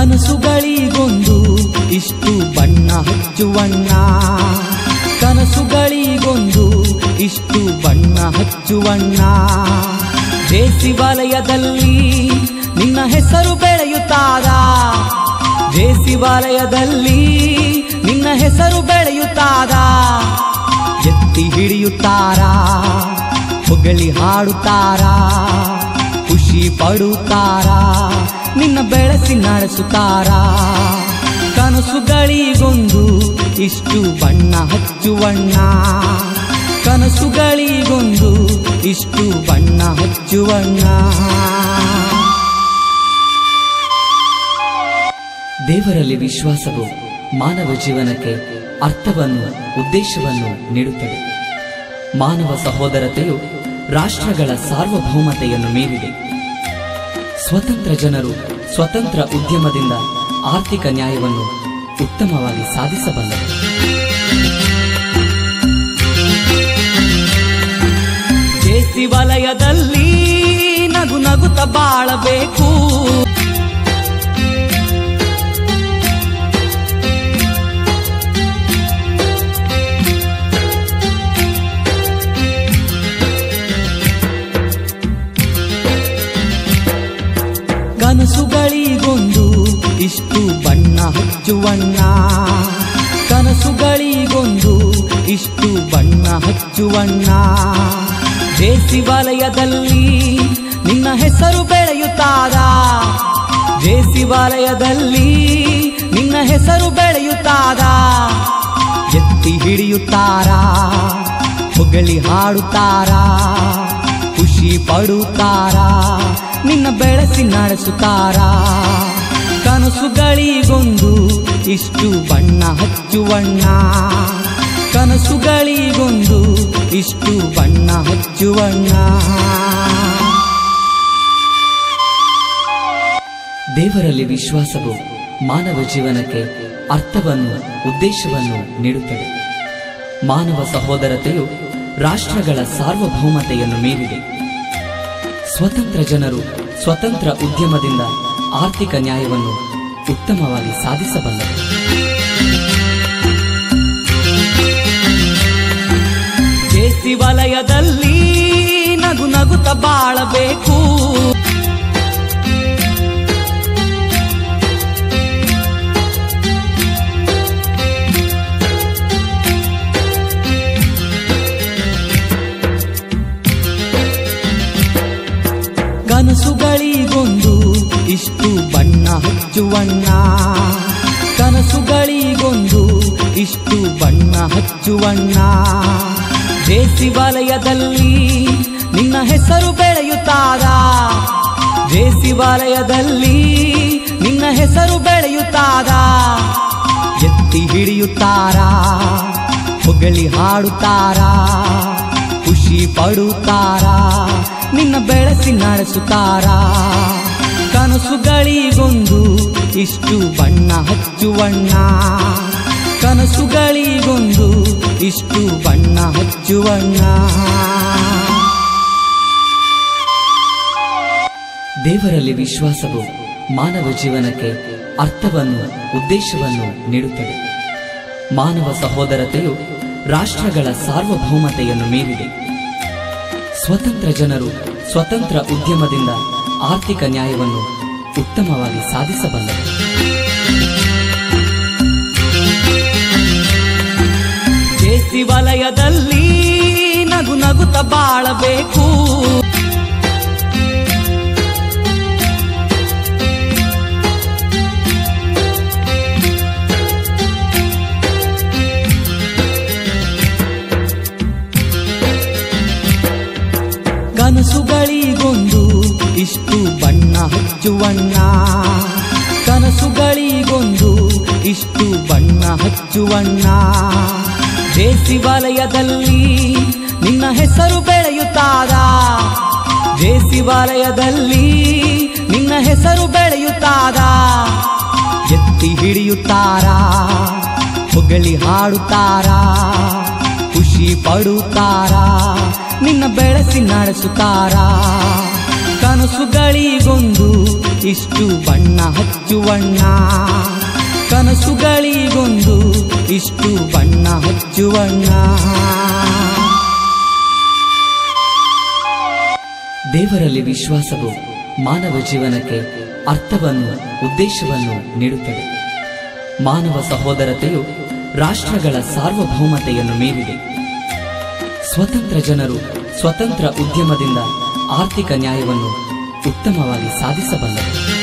ಕನಸುಗಳಿಗೊಂದು ಇಷ್ಟು ಬಣ್ಣ ಹಚ್ಚುವಣ್ಣ ಕನಸುಗಳಿಗೊಂದು ಇಷ್ಟು ಬಣ್ಣ ಹಚ್ಚುವಣ್ಣ ಜೇಸಿ ವಲಯದಲ್ಲಿ ನಿನ್ನ ಹೆಸರು ಬೆಳೆಯುತ್ತಾರ ಜೇಸಿ ವಲಯದಲ್ಲಿ ನಿನ್ನ ಹೆಸರು ಬೆಳೆಯುತ್ತಾರ ಎತ್ತಿ ಹಿಡಿಯುತ್ತಾರ ಹೊಗಳಿ ಹಾಡುತ್ತಾರ ಖುಷಿ ಪಡುತ್ತಾರ ನಿನ್ನ ಬೆಳೆಸಿ ನಡೆಸುತ್ತಾರ ಕನಸುಗಳಿಗೊಂದು ಇಷ್ಟು ಬಣ್ಣ ಹಚ್ಚುವಣ್ಣ ಕನಸುಗಳಿಗೊಂದು ಇಷ್ಟು ಬಣ್ಣ ಹಚ್ಚುವಣ್ಣ ದೇವರಲ್ಲಿ ವಿಶ್ವಾಸವು ಮಾನವ ಜೀವನಕ್ಕೆ ಅರ್ಥವನ್ನು ಉದ್ದೇಶವನ್ನು ನೀಡುತ್ತದೆ ಮಾನವ ಸಹೋದರತೆಯು ರಾಷ್ಟ್ರಗಳ ಸಾರ್ವಭೌಮತೆಯನ್ನು ಮೀರಿದೆ ಸ್ವತಂತ್ರ ಜನರು ಸ್ವತಂತ್ರ ಉದ್ಯಮದಿಂದ ಆರ್ಥಿಕ ನ್ಯಾಯವನ್ನು ಉತ್ತಮವಾಗಿ ಸಾಧಿಸಬಲ್ಲರು ಜೇಸಿ ವಲಯದಲ್ಲಿ ನಗು ನಗುತ್ತ ಬಾಳಬೇಕು ಕನಸುಗಳಿಗೊಂದು ಇಷ್ಟು ಬಣ್ಣ ಹಚ್ಚುವಣ್ಣ ಕನಸುಗಳಿಗೊಂದು ಇಷ್ಟು ಬಣ್ಣ ಹಚ್ಚುವಣ್ಣ ಜೇಸಿ ವಲಯದಲ್ಲಿ ನಿನ್ನ ಹೆಸರು ಬೆಳೆಯುತ್ತಾರ ಜೇಸಿ ವಲಯದಲ್ಲಿ ನಿನ್ನ ಹೆಸರು ಬೆಳೆಯುತ್ತಾರ ಎತ್ತಿ ಹಿಡಿಯುತ್ತಾರ ಹೊಗಳಿ ಹಾಡುತ್ತಾರ ಖುಷಿ ಪಡುತ್ತಾರ ನಿನ್ನ ಬೆಳೆಸಿ ನಡೆಸುತ್ತಾರ ಕನಸುಗಳಿಗೊಂದು ಇಷ್ಟು ಬಣ್ಣ ಹಚ್ಚುವಣ್ಣ ಕನಸುಗಳಿಗೊಂದು ಇಷ್ಟು ಬಣ್ಣ ಹಚ್ಚುವಣ್ಣ ದೇವರಲ್ಲಿ ವಿಶ್ವಾಸವು ಮಾನವ ಜೀವನಕ್ಕೆ ಅರ್ಥವನ್ನು ಉದ್ದೇಶವನ್ನು ನೀಡುತ್ತದೆ ಮಾನವ ಸಹೋದರತೆಯು ರಾಷ್ಟ್ರಗಳ ಸಾರ್ವಭೌಮತೆಯನ್ನು ಮೀರಿದೆ ಸ್ವತಂತ್ರ ಜನರು ಸ್ವತಂತ್ರ ಉದ್ಯಮದಿಂದ ಆರ್ಥಿಕ ನ್ಯಾಯವನ್ನು ಉತ್ತಮವಾಗಿ ಸಾಧಿಸಬಲ್ಲರು ಜೇಸಿ ವಲಯದಲ್ಲಿ ನಗು ನಗುತ್ತ ಬಾಳಬೇಕು ಕನಸುಗಳಿಗೊಂದು ಇಷ್ಟು ಬಣ್ಣ ಹಚ್ಚುವಣ್ಣ ಕನಸುಗಳಿಗೊಂದು ಇಷ್ಟು ಬಣ್ಣ ಹಚ್ಚುವಣ್ಣ ಜೇಸಿ ವಲಯದಲ್ಲಿ ನಿನ್ನ ಹೆಸರು ಬೆಳೆಯುತ್ತಾರ ಜೇಸಿ ವಲಯದಲ್ಲಿ ನಿನ್ನ ಹೆಸರು ಬೆಳೆಯುತ್ತಾರ ಎತ್ತಿ ಹಿಡಿಯುತ್ತಾರ ಹೊಗಳಿ ಹಾಡುತ್ತಾರ ಖುಷಿ ಪಡುತ್ತಾರ ನಿನ್ನ ಬೆಳೆಸಿ ನಡೆಸುತ್ತಾರ ಕನಸುಗಳಿಗೊಂದು ಇಷ್ಟು ಬಣ್ಣ ಹಚ್ಚುವಣ್ಣ ಕನಸುಗಳಿಗೊಂದು ಇಷ್ಟು ಬಣ್ಣ ಹಚ್ಚುವಣ್ಣ ದೇವರಲ್ಲಿ ವಿಶ್ವಾಸವು ಮಾನವ ಜೀವನಕ್ಕೆ ಅರ್ಥವನ್ನು ಉದ್ದೇಶವನ್ನು ನೀಡುತ್ತದೆ ಮಾನವ ಸಹೋದರತೆಯು ರಾಷ್ಟ್ರಗಳ ಸಾರ್ವಭೌಮತೆಯನ್ನು ಮೀರಿದೆ ಸ್ವತಂತ್ರ ಜನರು ಸ್ವತಂತ್ರ ಉದ್ಯಮದಿಂದ ಆರ್ಥಿಕ ನ್ಯಾಯವನ್ನು ಉತ್ತಮವಾಗಿ ಸಾಧಿಸಬಲ್ಲರು ಜೇಸಿ ವಲಯದಲ್ಲಿ ನಗು ನಗುತ್ತ ಬಾಳಬೇಕು ಕನಸುಗಳಿಗೊಂದು ಇಷ್ಟು ಬಣ್ಣ ಹಚ್ಚುವಣ್ಣ ಕನಸುಗಳಿಗೊಂದು ಇಷ್ಟು ಬಣ್ಣ ಹಚ್ಚುವಣ್ಣ ಜೇಸಿ ವಲಯದಲ್ಲಿ ನಿನ್ನ ಹೆಸರು ಬೆಳೆಯುತ್ತಾರ ಜೇಸಿ ವಲಯದಲ್ಲಿ ನಿನ್ನ ಹೆಸರು ಬೆಳೆಯುತ್ತಾರ ಎತ್ತಿ ಹಿಡಿಯುತ್ತಾರ ಹೊಗಳಿ ಹಾಡುತ್ತಾರ ಖುಷಿ ಪಡುತ್ತಾರ ನಿನ್ನ ಬೆಳೆಸಿ ನಡೆಸುತ್ತಾರ ಕನಸುಗಳಿಗೊಂದು ಇಷ್ಟು ಬಣ್ಣ ಹಚ್ಚುವಣ್ಣ ಕನಸುಗಳಿಗೊಂದು ಇಷ್ಟು ಬಣ್ಣ ಹಚ್ಚುವಣ್ಣ ದೇವರಲ್ಲಿ ವಿಶ್ವಾಸವು ಮಾನವ ಜೀವನಕ್ಕೆ ಅರ್ಥವನ್ನು ಉದ್ದೇಶವನ್ನು ನೀಡುತ್ತದೆ ಮಾನವ ಸಹೋದರತೆಯು ರಾಷ್ಟ್ರಗಳ ಸಾರ್ವಭೌಮತೆಯನ್ನು ಮೀರಿದೆ ಸ್ವತಂತ್ರ ಜನರು ಸ್ವತಂತ್ರ ಉದ್ಯಮದಿಂದ ಆರ್ಥಿಕ ನ್ಯಾಯವನ್ನು ಉತ್ತಮವಾಗಿ ಸಾಧಿಸಬಲ್ಲರು